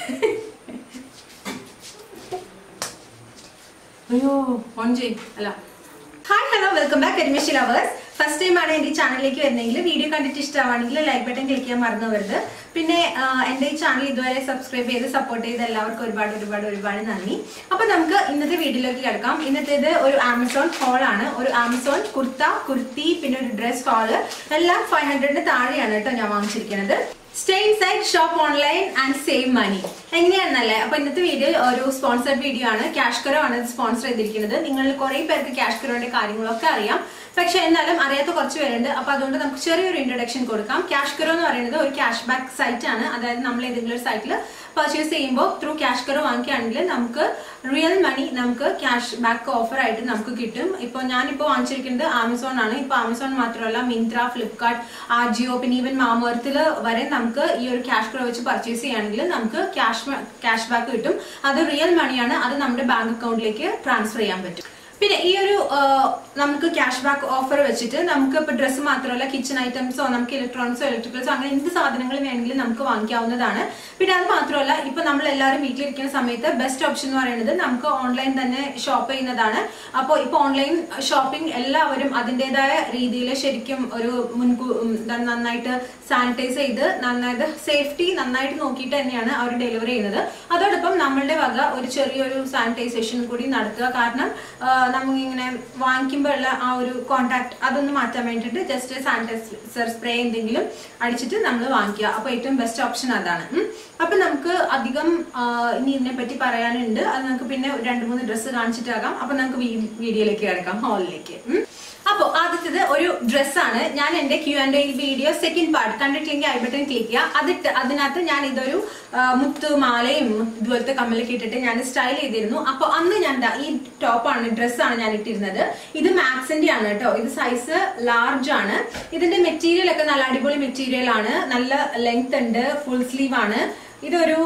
അയ്യോ ഓൺ ചെയ്യും അല്ല ഹായ് ഹലോ വെൽക്കം ബാക്ക് കരിമേശി ലവേഴ്സ് ഫസ്റ്റ് ടൈം ആണ് എൻ്റെ ഈ ചാനലിലേക്ക് വരുന്നെങ്കിൽ വീഡിയോ കണ്ടിട്ട് ഇഷ്ടമാണെങ്കിൽ ലൈക്ക് ബട്ടൺ ക്ലിക്ക് ചെയ്യാൻ മറന്നു വരുത് പിന്നെ ആ, എൻ്റെ ഈ ചാനൽ ഇതുവരെ സബ്സ്ക്രൈബ് ചെയ്ത് സപ്പോർട്ട് ചെയ്ത എല്ലാവർക്കും ഒരുപാട് ഒരുപാട് ഒരുപാട് നന്ദി അപ്പൊ നമുക്ക് ഇന്നത്തെ വീഡിയോയിലേക്ക് കിടക്കാം ഇന്നത്തേത് ഒരു ആമസോൺ ഹോൾ ആണ് ഒരു ആമസോൺ കുർത്ത കുർത്തി പിന്നെ ഒരു ഡ്രസ് ഹോള് എല്ലാം ഫൈവ് ഹൺഡ്രഡിന് താഴെയാണ് കേട്ടോ ഞാൻ വാങ്ങിച്ചിരിക്കുന്നത് stay inside shop online and save money എങ്ങനെയാണെന്നല്ലേ അപ്പൊ ഇന്നത്തെ വീഡിയോ ഒരു സ്പോൺസർഡ് വീഡിയോ ആണ് ക്യാഷ് കറോ ആണ് ഇത് സ്പോൺസർ ചെയ്തിരിക്കുന്നത് നിങ്ങളിൽ കുറെ പേർക്ക് ക്യാഷ് കറോന്റെ കാര്യങ്ങളൊക്കെ അറിയാം പക്ഷെ എന്നാലും അറിയാത്ത കുറച്ച് പേരുണ്ട് അപ്പൊ അതുകൊണ്ട് നമുക്ക് ചെറിയൊരു ഇൻട്രൊഡക്ഷൻ കൊടുക്കാം ക്യാഷ് കറോ എന്ന് പറയുന്നത് ഒരു ക്യാഷ് ബാക്ക് സൈറ്റ് ആണ് അതായത് നമ്മൾ ഏതെങ്കിലും ഒരു സൈറ്റിൽ പർച്ചേസ് ചെയ്യുമ്പോൾ ത്രൂ ക്യാഷ് കറോ വാങ്ങിക്കുകയാണെങ്കിൽ നമുക്ക് റിയൽ മണി നമുക്ക് ക്യാഷ് ബാക്ക് ഓഫർ ആയിട്ട് നമുക്ക് കിട്ടും ഇപ്പോൾ ഞാനിപ്പോൾ വാങ്ങിച്ചിരിക്കുന്നത് ആമസോൺ ആണ് ഇപ്പോൾ ആമസോൺ മാത്രമല്ല മിന്ത്ര ഫ്ലിപ്കാർട്ട് ആജിയോ പിന്നെ ഈവൻ മാമർത്തിൽ വരെ നമുക്ക് ഈ ഒരു ക്യാഷ് കറോ വെച്ച് പർച്ചേസ് ചെയ്യുകയാണെങ്കിൽ നമുക്ക് ക്യാഷ് ക്യാഷ് ബാക്ക് കിട്ടും അത് റിയൽ മണിയാണ് അത് നമ്മുടെ ബാങ്ക് അക്കൗണ്ടിലേക്ക് ട്രാൻസ്ഫർ ചെയ്യാൻ പറ്റും പിന്നെ ഈ ഒരു ആ, നമുക്ക് ക്യാഷ് ബാക്ക് ഓഫർ വെച്ചിട്ട് നമുക്ക് ഇപ്പൊ ഡ്രസ്സ് മാത്രമല്ല കിച്ചൺ ഐറ്റംസോ നമുക്ക് ഇലക്ട്രോണിക്സോ ഇലക്ട്രിക്കൽസോ അങ്ങനെ എന്ത് സാധനങ്ങൾ വേണമെങ്കിലും നമുക്ക് വാങ്ങിക്കാവുന്നതാണ് പിന്നെ അത് മാത്രമല്ല ഇപ്പൊ നമ്മൾ എല്ലാവരും വീട്ടിലിരിക്കുന്ന സമയത്ത് ബെസ്റ്റ് ഓപ്ഷൻ എന്ന് പറയുന്നത് നമുക്ക് ഓൺലൈൻ തന്നെ ഷോപ്പ് ചെയ്യുന്നതാണ് അപ്പോൾ ഇപ്പൊ ഓൺലൈൻ ഷോപ്പിംഗ് എല്ലാവരും അതിൻ്റെതായ രീതിയിൽ ശരിക്കും ഒരു മുൻകൂ ഉം, എന്താണ് നന്നായിട്ട് സാനിറ്റൈസ് ചെയ്ത് നന്നായിട്ട് സേഫ്റ്റി നന്നായിട്ട് നോക്കിയിട്ട് തന്നെയാണ് അവർ ഡെലിവറി ചെയ്യുന്നത് അതോടൊപ്പം നമ്മളുടെ വക ഒരു ചെറിയൊരു സാനിറ്റൈസേഷൻ കൂടി നടത്തുക കാരണം നമുക്കിങ്ങനെ വാങ്ങിക്കുമ്പോൾ ഉള്ള ആ ഒരു കോണ്ടാക്ട് അതൊന്ന് മാറ്റാൻ വേണ്ടിയിട്ട് ജസ്റ്റ് സാനിറ്റൈസർ സ്പ്രേ എന്തെങ്കിലും അടിച്ചിട്ട് നമ്മൾ വാങ്ങിക്കുക അപ്പോൾ ഏറ്റവും ബെസ്റ്റ് ഓപ്ഷൻ അതാണ് ഉം. അപ്പൊ നമുക്ക് അധികം ആ, ഇനി ഇതിനെ പറ്റി പറയാനുണ്ട് അത് നമുക്ക് പിന്നെ രണ്ട് മൂന്ന് ഡ്രസ്സ് കാണിച്ചിട്ടാകാം അപ്പൊ നമുക്ക് വീ- വീഡിയോയിലേക്ക് കിടക്കാം ഹാളിലേക്ക് അപ്പൊ ആദ്യത്തേത് ഒരു ഡ്രസ്സാണ് ഞാൻ എന്റെ Q and video second part കണ്ടിട്ടില്ലെങ്കിൽ ഐ ബട്ടൺ ക്ലിക്ക് ചെയ്യുക അതിട്ട് അതിനകത്ത് ഞാൻ ഇതൊരു ആ, മുത്ത് മാലയും ഇതുപോലത്തെ കമ്മലൊക്കെ ഇട്ടിട്ട് ഞാൻ സ്റ്റൈൽ ചെയ്തിരുന്നു അപ്പൊ അന്ന് ഞാൻ ദാ ഈ ടോപ്പാണ് ഡ്രസ്സാണ് ഞാൻ ഇട്ടിരുന്നത് ഇത് മാക്സിന്റെ ആണ് കേട്ടോ ഇത് സൈസ് ലാർജ് ആണ് ഇതിന്റെ മെറ്റീരിയൽ ഒക്കെ നല്ല അടിപൊളി മെറ്റീരിയൽ ആണ് നല്ല ലെങ്ത് ഉണ്ട് ഫുൾ സ്ലീവ് ആണ് ഇതൊരു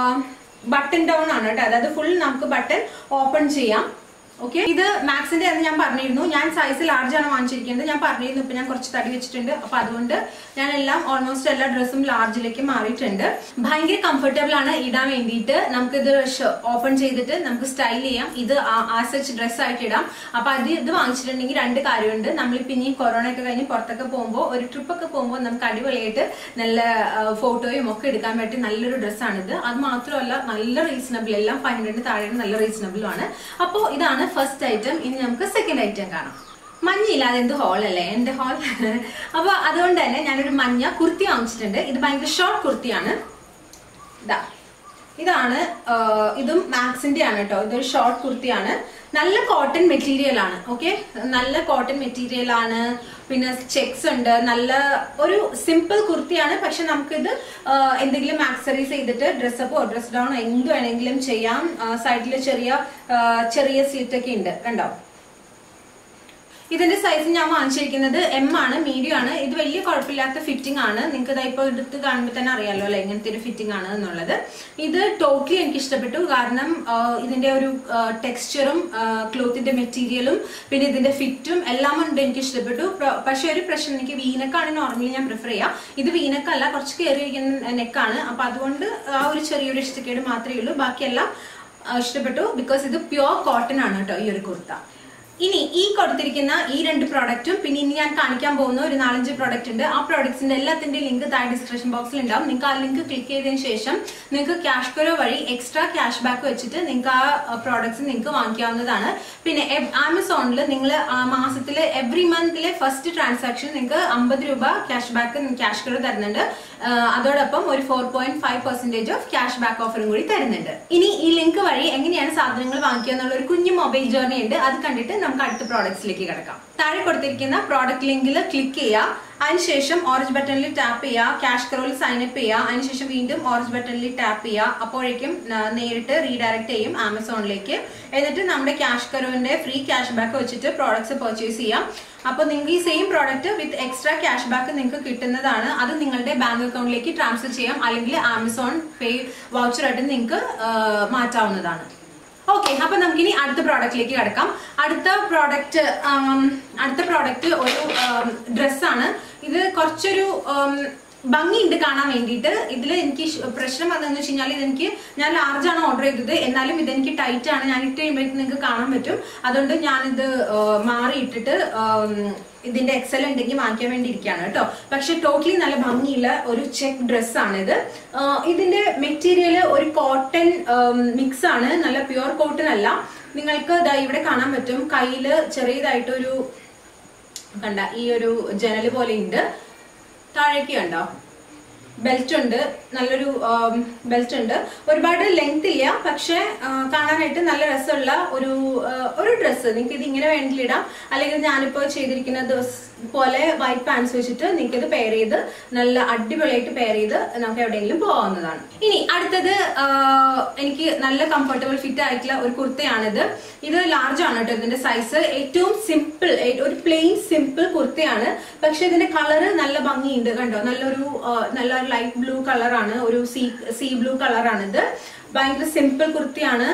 ബട്ടൺ ഡൗൺ ആണ് കേട്ടോ അതായത് ഫുൾ നമുക്ക് ബട്ടൺ ഓപ്പൺ ചെയ്യാം ഓക്കെ ഇത് മാക്സിന്റെ എന്ന് ഞാൻ പറഞ്ഞിരുന്നു ഞാൻ സൈസ് ലാർജ് ആണ് വാങ്ങിച്ചിരിക്കുന്നത് ഞാൻ പറഞ്ഞിരുന്നു ഇപ്പൊ ഞാൻ കുറച്ച് തടി വെച്ചിട്ടുണ്ട് അപ്പൊ അതുകൊണ്ട് ഞാൻ എല്ലാം ഓൾമോസ്റ്റ് എല്ലാ ഡ്രസ്സും ലാർജിലേക്ക് മാറിയിട്ടുണ്ട് ഭയങ്കര കംഫർട്ടബിൾ ആണ് ഇടാൻ വേണ്ടിയിട്ട് നമുക്ക് ഇത് ഓപ്പൺ ചെയ്തിട്ട് നമുക്ക് സ്റ്റൈൽ ചെയ്യാം ഇത് ആ സച്ച് ഡ്രസ് ആയിട്ട് ഇടാം അപ്പൊ അത് ഇത് വാങ്ങിച്ചിട്ടുണ്ടെങ്കിൽ രണ്ട് കാര്യമുണ്ട് നമ്മളിപ്പോ ഇനി കൊറോണ ഒക്കെ കഴിഞ്ഞ് പുറത്തൊക്കെ പോകുമ്പോൾ ഒരു ട്രിപ്പ് ഒക്കെ പോകുമ്പോൾ നമുക്ക് അടിപൊളിയായിട്ട് നല്ല ഫോട്ടോയും ഒക്കെ എടുക്കാൻ പറ്റിയ നല്ലൊരു ഡ്രസ്സാണിത് അത് മാത്രമല്ല നല്ല റീസണബിൾ എല്ലാം ഫൈവ് ഹൺഡ്രഡിന് താഴെ നല്ല റീസണബിളും ആണ് അപ്പോൾ ഇതാണ് ഫസ്റ്റ് ഐറ്റം ഇനി നമുക്ക് സെക്കൻഡ് ഐറ്റം കാണാം മഞ്ഞയില്ലാതെ എന്ത് ഹോൾ അല്ലേ എന്റെ ഹോൾ അപ്പൊ അതുകൊണ്ട് തന്നെ ഞാനൊരു മഞ്ഞ കുർത്തി വാങ്ങിച്ചിട്ടുണ്ട് ഇത് ഭയങ്കര ഷോർട്ട് കുർത്തിയാണ് ഇതാ ഇതാണ് ആ, ഇതും മാക്സിന്റെ ആണ് കേട്ടോ ഇതൊരു ഷോർട്ട് കുർത്തിയാണ് നല്ല കോട്ടൺ മെറ്റീരിയൽ ആണ് ഓക്കെ നല്ല കോട്ടൺ മെറ്റീരിയൽ ആണ് പിന്നെ ചെക്സ് ഉണ്ട് നല്ല ഒരു സിമ്പിൾ കുർത്തിയാണ് പക്ഷെ നമുക്കിത് ആ, എന്തെങ്കിലും ആക്സറീസ് ചെയ്തിട്ട് ഡ്രസ്സപ്പോ ഡ്രസ് ഡൗൺ എന്ത് വേണമെങ്കിലും ചെയ്യാം സൈഡിൽ ചെറിയ ആ, ചെറിയ സ്ലിറ്റ് ഒക്കെ ഉണ്ട് കണ്ടോ ഇതിന്റെ സൈസ് ഞാൻ വാങ്ങിച്ചിരിക്കുന്നത് എം ആണ് മീഡിയം ആണ് ഇത് വലിയ കുഴപ്പമില്ലാത്ത ഫിറ്റിംഗ് ആണ് നിങ്ങൾക്ക് ഇതാ ഇപ്പോൾ എടുത്ത് കാണുമ്പോൾ തന്നെ അറിയാലോ അല്ലെ ഇങ്ങനത്തെ ഒരു ഫിറ്റിംഗ് ആണ് എന്നുള്ളത് ഇത് ടോട്ടലി എനിക്ക് ഇഷ്ടപ്പെട്ടു കാരണം ആ, ഇതിന്റെ ഒരു ടെക്സ്ചറും ക്ലോത്തിന്റെ മെറ്റീരിയലും പിന്നെ ഇതിന്റെ ഫിറ്റും എല്ലാം ഉണ്ട് എനിക്ക് ഇഷ്ടപ്പെട്ടു പ്ര- പക്ഷെ ഒരു പ്രശ്നം എനിക്ക് വീനക്കാണ് നോർമലി ഞാൻ പ്രിഫർ ചെയ്യാം ഇത് വീനക്കല്ല കുറച്ച് കയറിയിരിക്കുന്ന നെക്കാണ് അപ്പൊ അതുകൊണ്ട് ആ ഒരു ചെറിയൊരു ഇഷ്ടക്കേട് മാത്രമേ ഉള്ളൂ ബാക്കിയെല്ലാം ആ, ഇഷ്ടപ്പെട്ടു ബിക്കോസ് ഇത് പ്യുവർ കോട്ടൺ ആണ് കേട്ടോ ഈ ഒരു കുർത്ത ഇനി ഈ കൊടുത്തിരിക്കുന്ന ഈ രണ്ട് പ്രോഡക്റ്റും പിന്നെ ഇനി ഞാൻ കാണിക്കാൻ പോകുന്ന ഒരു നാലഞ്ച് പ്രോഡക്റ്റ് ഉണ്ട് ആ പ്രോഡക്ട്സിന്റെ എല്ലാത്തിന്റെ ലിങ്ക് താഴെ ഡിസ്ക്രിപ്ഷൻ ബോക്സിൽ ഉണ്ടാവും നിങ്ങൾക്ക് ആ ലിങ്ക് ക്ലിക്ക് ചെയ്തതിന് ശേഷം നിങ്ങൾക്ക് ക്യാഷ് കരോ വഴി എക്സ്ട്രാ ക്യാഷ് ബാക്ക് വെച്ചിട്ട് നിങ്ങൾക്ക് ആ പ്രോഡക്ട്സ് നിങ്ങൾക്ക് വാങ്ങിക്കാവുന്നതാണ് പിന്നെ ആമസോണിൽ നിങ്ങൾ മാസത്തിൽ എവറി മന്തിലെ ഫസ്റ്റ് ട്രാൻസാക്ഷൻ നിങ്ങൾക്ക് അമ്പത് രൂപ ക്യാഷ് ബാക്ക് ക്യാഷ് കരോ തരുന്നുണ്ട് ആ, അതോടൊപ്പം ഒരു four point five percentage off cash back ഓഫറും കൂടി തരുന്നുണ്ട് ഇനി ഈ ലിങ്ക് വഴി എങ്ങനെയാണ് സാധനങ്ങൾ വാങ്ങിക്കുക എന്നുള്ള ഒരു കുഞ്ഞു മൊബൈൽ ജേർണി ഉണ്ട് അത് കണ്ടിട്ട് നമുക്ക് അടുത്ത പ്രോഡക്ട്സിലേക്ക് കിടക്കാം താഴെ കൊടുത്തിരിക്കുന്ന പ്രോഡക്റ്റ് ലിങ്കിൽ ക്ലിക്ക് ചെയ്യുക അതിനുശേഷം ഓറഞ്ച് ബട്ടണിൽ ടാപ്പ് ചെയ്യുക ക്യാഷ് കറോയിൽ സൈൻ അപ്പ് ചെയ്യുക അതിനുശേഷം വീണ്ടും ഓറഞ്ച് ബട്ടണിൽ ടാപ്പ് ചെയ്യുക അപ്പോഴേക്കും ആ, നേരിട്ട് റീഡയറക്ട് ചെയ്യും ആമസോണിലേക്ക് എന്നിട്ട് നമ്മുടെ ക്യാഷ് കറോന്റെ ഫ്രീ ക്യാഷ് ബാക്ക് വെച്ചിട്ട് പ്രോഡക്ട്സ് പർച്ചേസ് ചെയ്യാം അപ്പോൾ നിങ്ങൾക്ക് ഈ same product with extra cash back നിങ്ങൾക്ക് കിട്ടുന്നതാണ് അത് നിങ്ങളുടെ ബാങ്ക് അക്കൗണ്ടിലേക്ക് ട്രാൻസ്ഫർ ചെയ്യാം അല്ലെങ്കിൽ ആമസോൺ പേ വൗച്ചറായിട്ട് നിങ്ങൾക്ക് മാറ്റാവുന്നതാണ് ഓക്കെ അപ്പൊ നമുക്കിനി അടുത്ത പ്രോഡക്റ്റിലേക്ക് കിടക്കാം അടുത്ത പ്രോഡക്റ്റ് അടുത്ത പ്രോഡക്റ്റ് ഒരു ഡ്രസ്സാണ് ഇത് കുറച്ചൊരു ഭംഗിയുണ്ട് കാണാൻ വേണ്ടിയിട്ട് ഇതിൽ എനിക്ക് ഇഷ്- പ്രശ്നം വന്നതെന്ന് വെച്ച് കഴിഞ്ഞാൽ ഇതെനിക്ക് ഞാൻ ലാർജ് ആണ് ഓർഡർ ചെയ്തത് എന്നാലും ഇതെനിക്ക് ടൈറ്റ് ആണ് ഞാൻ ഇട്ട് കഴിയുമ്പോഴേക്കും നിങ്ങൾക്ക് കാണാൻ പറ്റും അതുകൊണ്ട് ഞാനിത് ആ, മാറിയിട്ടിട്ട് ആം, ഇതിന്റെ എക്സൽ ഉണ്ടെങ്കിൽ വാങ്ങിക്കാൻ വേണ്ടി ഇരിക്കുകയാണ് കേട്ടോ പക്ഷെ ടോട്ടലി നല്ല ഭംഗിയുള്ള ഒരു ചെക്ക് ഡ്രസ്സാണ് ഇത് ആ, ഇതിന്റെ മെറ്റീരിയൽ ഒരു കോട്ടൺ മിക്സ് ആണ് നല്ല പ്യുവർ കോട്ടൺ അല്ല നിങ്ങൾക്ക് ദാ ഇവിടെ കാണാൻ പറ്റും കയ്യില് ചെറിയതായിട്ടൊരു കണ്ട ഈ ഒരു ജനൽ പോലെ ഉണ്ട് താഴേക്ക് കണ്ടോ ബെൽറ്റ് ഉണ്ട് നല്ലൊരു ബെൽറ്റ് ഉണ്ട് ഒരുപാട് ലെങ്ത് ഇല്ല പക്ഷെ ആ, കാണാനായിട്ട് നല്ല രസമുള്ള ഒരു ആ, ഒരു ഡ്രസ്സ് നിങ്ങൾക്ക് ഇത് ഇങ്ങനെ വേണമെങ്കിൽ ഇടാം അല്ലെങ്കിൽ ഞാനിപ്പോ ചെയ്തിരിക്കുന്ന ദിവസം പോലെ വൈറ്റ് പാൻസ് വെച്ചിട്ട് നിങ്ങൾക്ക് ഇത് പെയർ ചെയ്ത് നല്ല അടിപൊളിയായിട്ട് പെയർ ചെയ്ത് നമുക്ക് എവിടെയെങ്കിലും പോകാവുന്നതാണ് ഇനി അടുത്തത് ആ, എനിക്ക് നല്ല കംഫർട്ടബിൾ ഫിറ്റ് ആയിട്ടുള്ള ഒരു കുർത്തയാണിത് ഇത് ലാർജ് ആണ് കേട്ടോ ഇതിന്റെ സൈസ് ഏറ്റവും സിമ്പിൾ ഒരു പ്ലെയിൻ സിമ്പിൾ കുർത്തയാണ് പക്ഷെ ഇതിന്റെ കളറ് നല്ല ഭംഗിയുണ്ട് കണ്ടോ നല്ലൊരു ആ, നല്ല ലൈറ്റ് ബ്ലൂ കളറാണ് ഒരു സീ സീ ബ്ലൂ കളറാണ് ഇത് ഭയങ്കര സിമ്പിൾ കുർത്തിയാണ്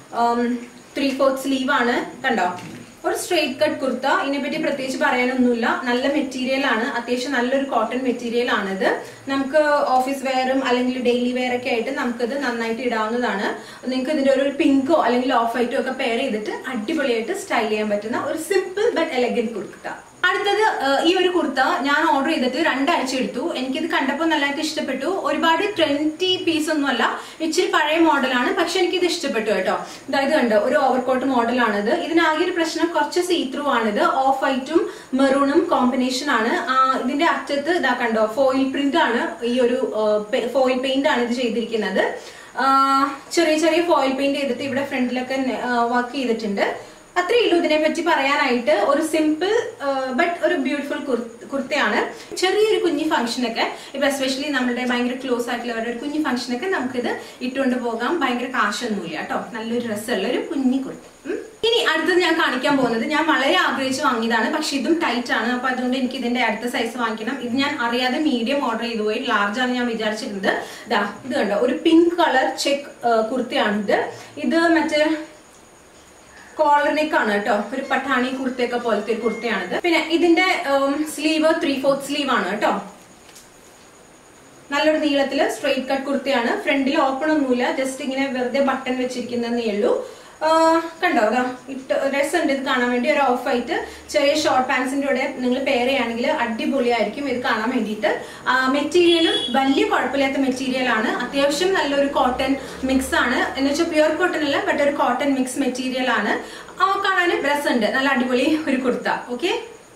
ത്രീ ഫോർത്ത് സ്ലീവ് ആണ് കണ്ടോ ഒരു സ്ട്രെയിറ്റ് കട്ട് കുർത്ത ഇതിനെപ്പറ്റി പ്രത്യേകിച്ച് പറയാനൊന്നുമില്ല നല്ല മെറ്റീരിയൽ ആണ് അത്യാവശ്യം നല്ലൊരു കോട്ടൺ മെറ്റീരിയൽ ആണിത് നമുക്ക് ഓഫീസ് വെയറും അല്ലെങ്കിൽ ഡെയിലി വെയർ ഒക്കെ ആയിട്ട് നമുക്കിത് നന്നായിട്ട് ഇടാവുന്നതാണ് നിങ്ങൾക്ക് ഇതിന്റെ ഒരു പിങ്കോ അല്ലെങ്കിൽ ഓഫ് വൈറ്റോ ഒക്കെ പെയർ ചെയ്തിട്ട് അടിപൊളിയായിട്ട് സ്റ്റൈൽ ചെയ്യാൻ പറ്റുന്ന ഒരു സിമ്പിൾ ബട്ട് എലഗന്റ് കുർത്ത അടുത്തത് ആ, ഈ ഒരു കുർത്ത ഞാൻ ഓർഡർ ചെയ്തിട്ട് രണ്ടാഴ്ച എടുത്തു എനിക്കിത് കണ്ടപ്പോൾ നല്ലതായിട്ട് ഇഷ്ടപ്പെട്ടു ഒരുപാട് ട്വന്റി പീസ് ഒന്നുമല്ല ഇച്ചിരി പഴയ മോഡലാണ് പക്ഷെ എനിക്കിത് ഇഷ്ടപ്പെട്ടു കേട്ടോ അതായത് കണ്ടോ ഒരു ഓവർകോട്ട് മോഡലാണിത് ഇതിനാകെ ഒരു പ്രശ്നം കുറച്ച് സീ ത്രൂ ആണിത് ഓഫ് വൈറ്റും മെറൂണും കോമ്പിനേഷൻ ആണ് ആ, ഇതിന്റെ അറ്റത്ത് ഇതാ കണ്ടോ ഫോയിൽ പ്രിന്റ് ആണ് ഈ ഒരു ഫോയിൽ പെയിന്റ് ആണ് ഇത് ചെയ്തിരിക്കുന്നത് ആ, ചെറിയ ചെറിയ ഫോയിൽ പെയിന്റ് ചെയ്തിട്ട് ഇവിടെ ഫ്രണ്ടിലൊക്കെ വർക്ക് ചെയ്തിട്ടുണ്ട് അത്രേ ഉള്ളൂ ഇതിനെ പറ്റി പറയാനായിട്ട് ഒരു സിമ്പിൾ ബട്ട് ഒരു ബ്യൂട്ടിഫുൾ കുർത്തയാണ് ചെറിയൊരു കുഞ്ഞി ഫംഗ്ഷനൊക്കെ ഇപ്പൊ എസ്പെഷ്യലി നമ്മുടെ ഭയങ്കര ക്ലോസ് ആയിട്ടുള്ളവരുടെ ഒരു കുഞ്ഞി ഫംഗ്ഷനൊക്കെ നമുക്കിത് ഇട്ടുകൊണ്ട് പോകാം ഭയങ്കര കാശൊന്നുമില്ല കേട്ടോ നല്ലൊരു രസമുള്ള ഒരു കുഞ്ഞി കുർത്ത ഉം. ഇനി അടുത്തത് ഞാൻ കാണിക്കാൻ പോകുന്നത് ഞാൻ വളരെ ആഗ്രഹിച്ച് വാങ്ങിയതാണ് പക്ഷെ ഇതും ടൈറ്റ് ആണ് അപ്പൊ അതുകൊണ്ട് എനിക്ക് ഇതിന്റെ അടുത്ത സൈസ് വാങ്ങിക്കണം ഇത് ഞാൻ അറിയാതെ മീഡിയം ഓർഡർ ചെയ്തു പോയി ലാർജ് ആണ് ഞാൻ വിചാരിച്ചിരുന്നത് ദാ ഇത് കണ്ടോ ഒരു പിങ്ക് കളർ ചെക്ക് കുർത്തയാണിത് ഇത് മറ്റേ കോളർ നെക്ക് ആണ് കേട്ടോ ഒരു പട്ടാണി കുർത്തയൊക്കെ പോലത്തെ ഒരു കുർത്തയാണിത് പിന്നെ ഇതിന്റെ സ്ലീവ് ത്രീ ഫോർത്ത് സ്ലീവ് ആണ് കേട്ടോ നല്ലൊരു നീളത്തില് സ്ട്രെയിറ്റ് കട്ട് കുർത്തയാണ് ഫ്രണ്ടിൽ ഓപ്പൺ ഒന്നുമില്ല ജസ്റ്റ് ഇങ്ങനെ വെറുതെ ബട്ടൺ വെച്ചിരിക്കുന്നതേ ഉള്ളൂ ആ, കണ്ടോ അതാ ഇട്ട് രസമുണ്ട് ഇത് കാണാൻ വേണ്ടി ഒരു ഓഫ് ആയിട്ട് ചെറിയ ഷോർട്ട് പാൻസിന്റെ കൂടെ നിങ്ങൾ പെയർ ചെയ്യുകയാണെങ്കിൽ അടിപൊളിയായിരിക്കും ഇത് കാണാൻ വേണ്ടിയിട്ട് മെറ്റീരിയലും വലിയ കുഴപ്പമില്ലാത്ത മെറ്റീരിയൽ ആണ് അത്യാവശ്യം നല്ലൊരു കോട്ടൺ മിക്സ് ആണ് എന്ന് വെച്ചാൽ പ്യുവർ കോട്ടൺ അല്ല ബട്ട് ഒരു കോട്ടൺ മിക്സ് മെറ്റീരിയൽ ആണ് ആ, കാണാനും രസമുണ്ട് നല്ല അടിപൊളി ഒരു കുർത്ത ഓക്കെ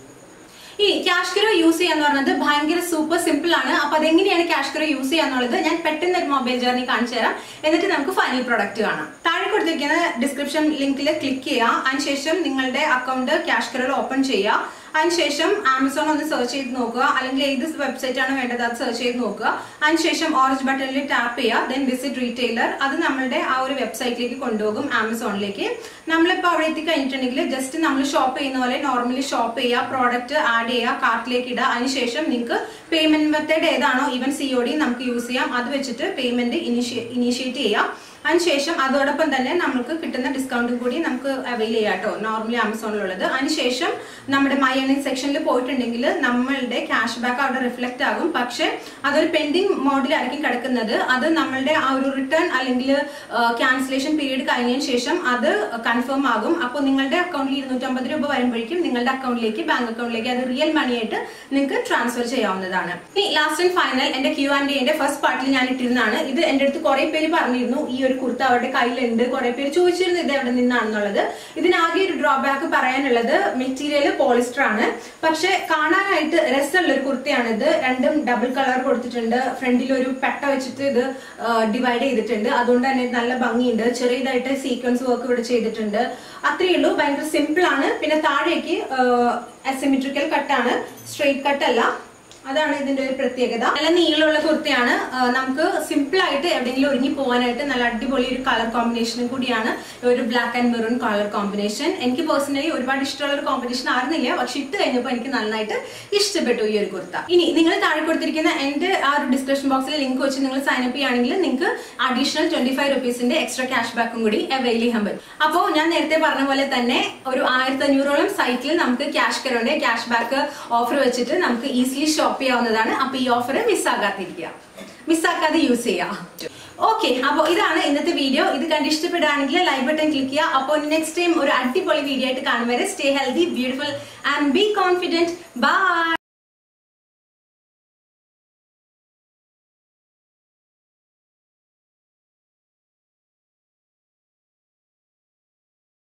ഈ ക്യാഷ് കറോ യൂസ് ചെയ്യാന്ന് പറഞ്ഞത് ഭയങ്കര സൂപ്പർ സിമ്പിൾ ആണ് അപ്പൊ അതെങ്ങനെയാണ് ക്യാഷ് കറോ യൂസ് ചെയ്യാന്നുള്ളത് ഞാൻ പെട്ടെന്ന് ഒരു മൊബൈൽ ജേർണി കാണിച്ചു തരാം എന്നിട്ട് നമുക്ക് ഫൈനൽ പ്രോഡക്റ്റ് കാണാം താഴെ കൊടുത്തിരിക്കുന്ന ഡിസ്ക്രിപ്ഷൻ ലിങ്കിൽ ക്ലിക്ക് ചെയ്യുക അതിനുശേഷം നിങ്ങളുടെ അക്കൗണ്ട് ക്യാഷ് കറോയിൽ ഓപ്പൺ ചെയ്യുക അതിനുശേഷം ആമസോൺ ഒന്ന് സെർച്ച് ചെയ്ത് നോക്കുക അല്ലെങ്കിൽ ഏത് വെബ്സൈറ്റ് ആണ് വേണ്ടത് അത് സെർച്ച് ചെയ്ത് നോക്കുക അതിനുശേഷം ഓറഞ്ച് ബട്ടണിൽ ടാപ്പ് ചെയ്യുക ദെൻ വിസിറ്റ് റീറ്റെയിലർ അത് നമ്മളുടെ ആ ഒരു വെബ്സൈറ്റിലേക്ക് കൊണ്ടുപോകും ആമസോണിലേക്ക് നമ്മളിപ്പോൾ അവിടെ എത്തിക്കഴിഞ്ഞിട്ടുണ്ടെങ്കിൽ ജസ്റ്റ് നമ്മൾ ഷോപ്പ് ചെയ്യുന്ന പോലെ നോർമലി ഷോപ്പ് ചെയ്യുക പ്രോഡക്റ്റ് ആഡ് ചെയ്യുക കാർട്ടിലേക്ക് ഇടുക അതിനുശേഷം നിങ്ങൾക്ക് പേയ്മെന്റ് മെത്തേഡ് ഏതാണോ ഈവൻ സി ഒ ഡി നമുക്ക് യൂസ് ചെയ്യാം അത് വെച്ചിട്ട് പേയ്മെന്റ് ഇനീഷ്യേറ്റ് ചെയ്യാം അതിനുശേഷം അതോടൊപ്പം തന്നെ നമുക്ക് കിട്ടുന്ന ഡിസ്കൗണ്ടും കൂടി നമുക്ക് അവൈൽ ചെയ്യാം കേട്ടോ നോർമലി ആമസോണിലുള്ളത് അതിനുശേഷം നമ്മുടെ മൈ ഏണിംഗ് സെക്ഷനിൽ പോയിട്ടുണ്ടെങ്കിൽ നമ്മളുടെ ക്യാഷ് ബാക്ക് അവിടെ റിഫ്ലക്റ്റ് ആകും പക്ഷെ അതൊരു പെൻഡിങ് മോഡിലായിരിക്കും കിടക്കുന്നത് അത് നമ്മളുടെ ആ ഒരു റിട്ടേൺ അല്ലെങ്കിൽ ക്യാൻസലേഷൻ പീരീഡ് കഴിഞ്ഞതിന് ശേഷം അത് കൺഫേം ആകും അപ്പോൾ നിങ്ങളുടെ അക്കൗണ്ടിൽ ഇരുന്നൂറ്റമ്പത് രൂപ വരുമ്പോഴേക്കും നിങ്ങളുടെ അക്കൗണ്ടിലേക്ക് ബാങ്ക് അക്കൗണ്ടിലേക്ക് അത് റിയൽ മണി ആയിട്ട് നിങ്ങൾക്ക് ട്രാൻസ്ഫർ ചെയ്യാവുന്നതാണ് ഇനി ലാസ്റ്റ് ആൻഡ് ഫൈനൽ എന്റെ ക്യൂ ആൻഡ് എന്റെ ഫസ്റ്റ് പാർട്ടിൽ ഞാൻ ഇട്ടിരുന്നതാണ് ഇത് എന്റെ അടുത്ത് കുറെ പേര് പറഞ്ഞിരുന്നു ഈ ഒരു കുർത്ത അവരുടെ കയ്യിലുണ്ട് കുറെ പേര് ചോദിച്ചിരുന്നു ഇത് എവിടെ നിന്നാണെന്നുള്ളത് ഇതിനാകെ ഒരു ഡ്രോബാക്ക് പറയാനുള്ളത് മെറ്റീരിയൽ പോളിസ്റ്റർ ആണ് പക്ഷെ കാണാനായിട്ട് രസമുള്ള ഒരു കുർത്തയാണിത് രണ്ടും ഡബിൾ കളർ കൊടുത്തിട്ടുണ്ട് ഫ്രണ്ടിൽ ഒരു പെട്ട വെച്ചിട്ട് ഇത് ഡിവൈഡ് ചെയ്തിട്ടുണ്ട് അതുകൊണ്ട് തന്നെ ഇത് നല്ല ഭംഗിയുണ്ട് ചെറിയതായിട്ട് സീക്വൻസ് വർക്ക് ഇവിടെ ചെയ്തിട്ടുണ്ട് അത്രയേ ഉള്ളൂ ഭയങ്കര സിമ്പിൾ ആണ് പിന്നെ താഴേക്ക് അസിമെട്രിക്കൽ കട്ടാണ് സ്ട്രെയിറ്റ് കട്ട് അല്ല അതാണ് ഇതിന്റെ ഒരു പ്രത്യേകത നല്ല നീളമുള്ള കുർത്തയാണ് ആ, നമുക്ക് സിമ്പിൾ ആയിട്ട് എവിടെയെങ്കിലും ഒരുങ്ങി പോകാനായിട്ട് നല്ല അടിപൊളി ഒരു കളർ കോമ്പിനേഷനും കൂടിയാണ് ഒരു black and maroon colour combination എനിക്ക് പേഴ്സണലി ഒരുപാട് ഇഷ്ടമുള്ള ഒരു കോമ്പിനേഷൻ ആയിരുന്നില്ല പക്ഷെ ഇട്ട് കഴിഞ്ഞപ്പോൾ എനിക്ക് നന്നായിട്ട് ഇഷ്ടപ്പെട്ടു ഈ ഒരു കുർത്ത ഇനി നിങ്ങൾ താഴെ കൊടുത്തിരിക്കുന്ന എന്റെ ആ ഒരു ഡിസ്ക്രിപ്ഷൻ ബോക്സിൽ ലിങ്ക് വെച്ച് നിങ്ങൾ സൈൻ അപ്പ് ചെയ്യുകയാണെങ്കിൽ നിങ്ങൾക്ക് അഡീഷണൽ ട്വന്റി ഫൈവ് റുപ്പീസിന്റെ എക്സ്ട്രാ ക്യാഷ് ബാക്കും കൂടി അവൈൽ ചെയ്യാൻ പറ്റും അപ്പോൾ ഞാൻ നേരത്തെ പറഞ്ഞ പോലെ തന്നെ ഒരു ആയിരത്തി അഞ്ഞൂറോളം സൈറ്റിൽ നമുക്ക് ക്യാഷ് കരോണ്ട് ക്യാഷ് ബാക്ക് ഓഫർ വെച്ചിട്ട് നമുക്ക് ഈസിലി ഷോപ്പ് ചെയ്യാവുന്നതാണ് അപ്പൊ ഈ ഓഫർ മിസ്സാകാതിരിക്കുക മിസ്സാക്കാതെ യൂസ് ചെയ്യാം ഓക്കെ അപ്പോൾ ഇതാണ് ഇന്നത്തെ വീഡിയോ ഇത് കണ്ട് ഇഷ്ടപ്പെടുകയാണെങ്കിൽ ലൈക്ക് ബട്ടൺ ക്ലിക്ക് ചെയ്യുക അപ്പോൾ നെക്സ്റ്റ് ടൈം ഒരു അടിപൊളി വീഡിയോ ആയിട്ട് കാണും വരെ stay healthy beautiful and be confident by